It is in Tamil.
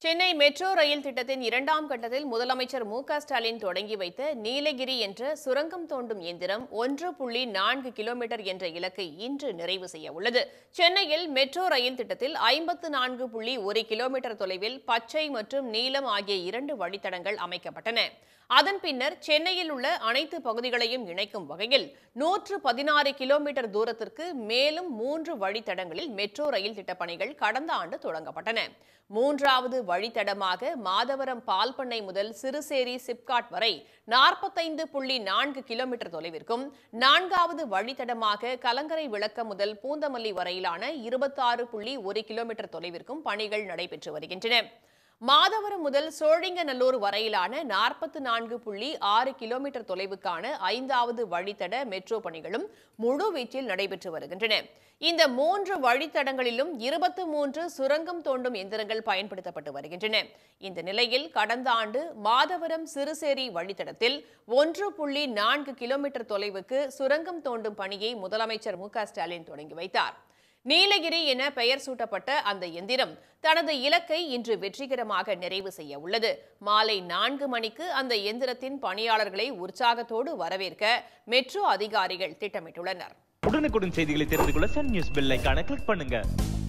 சென்னை மெட்ரோ ரயில் திட்டத்தின் இரண்டாம் கட்டத்தில் முதலமைச்சர் மு க ஸ்டாலின் தொடங்கி வைத்த நீலகிரி என்ற சுரங்கம் தோண்டும் இயந்திரம் ஒன்று புள்ளி நான்கு கிலோமீட்டர் என்ற இலக்கை இன்று நிறைவு செய்ய உள்ளது சென்னையில் மெட்ரோ ரயில் திட்டத்தில் ஐம்பத்து நான்கு புள்ளி ஒரு கிலோமீட்டர் தொலைவில் பச்சை மற்றும் நீலம் ஆகிய இரண்டு வழித்தடங்கள் அமைக்கப்பட்டன அதன் பின்னர் சென்னையில் உள்ள அனைத்து பகுதிகளையும் இணைக்கும் வகையில் நூற்று பதினாறு கிலோமீட்டர் தூரத்திற்கு மேலும் மூன்று வழித்தடங்களில் மெட்ரோ ரயில் திட்டப் பணிகள் கடந்த ஆண்டு தொடங்கப்பட்டன மூன்றாவது வழித்தடமாக மாதவரம் பால் பண்ணை முதல் சிறுசேரி சிப்காட் வரை நாற்பத்தைந்து புள்ளி நான்கு கிலோமீட்டர் தொலைவிற்கும் நான்காவது வழித்தடமாக கலங்கரை விளக்கம் முதல் பூந்தமல்லி வரையிலான இருபத்தாறு புள்ளி ஒரு கிலோமீட்டர் தொலைவிற்கும் பணிகள் நடைபெற்று வருகின்றன மாதவரம் முதல் சோழிங்கநல்லூர் வரையிலான நாற்பத்தி நான்கு புள்ளி ஆறு கிலோமீட்டர் தொலைவுக்கான ஐந்தாவது வழித்தட மெட்ரோ பணிகளும் முழு வீச்சில் நடைபெற்று வருகின்றன இந்த மூன்று வழித்தடங்களிலும் இருபத்து மூன்று சுரங்கம் தோண்டும் எந்திரங்கள் பயன்படுத்தப்பட்டு வருகின்றன இந்த நிலையில் கடந்த ஆண்டு மாதவரம் சிறுசேரி வழித்தடத்தில் ஒன்று புள்ளி நான்கு கிலோமீட்டர் தொலைவுக்கு சுரங்கம் தோண்டும் பணியை முதலமைச்சர் மு க ஸ்டாலின் தொடங்கி வைத்தார் நீலகிரி என பெயர் சூட்டப்பட்ட அந்த எந்திரம் தனது இலக்கை இன்று வெற்றிகரமாக நிறைவு செய்ய உள்ளது மாலை நான்கு மணிக்கு அந்த எந்திரத்தின் பணியாளர்களை உற்சாகத்தோடு வரவேற்க மெட்ரோ அதிகாரிகள் திட்டமிட்டுள்ளனர் உடனுக்குடன் செய்திகளை தெரிந்து கொள்ள சன் நியூஸ் பெல் ஐகானை கிளிக் பண்ணுங்க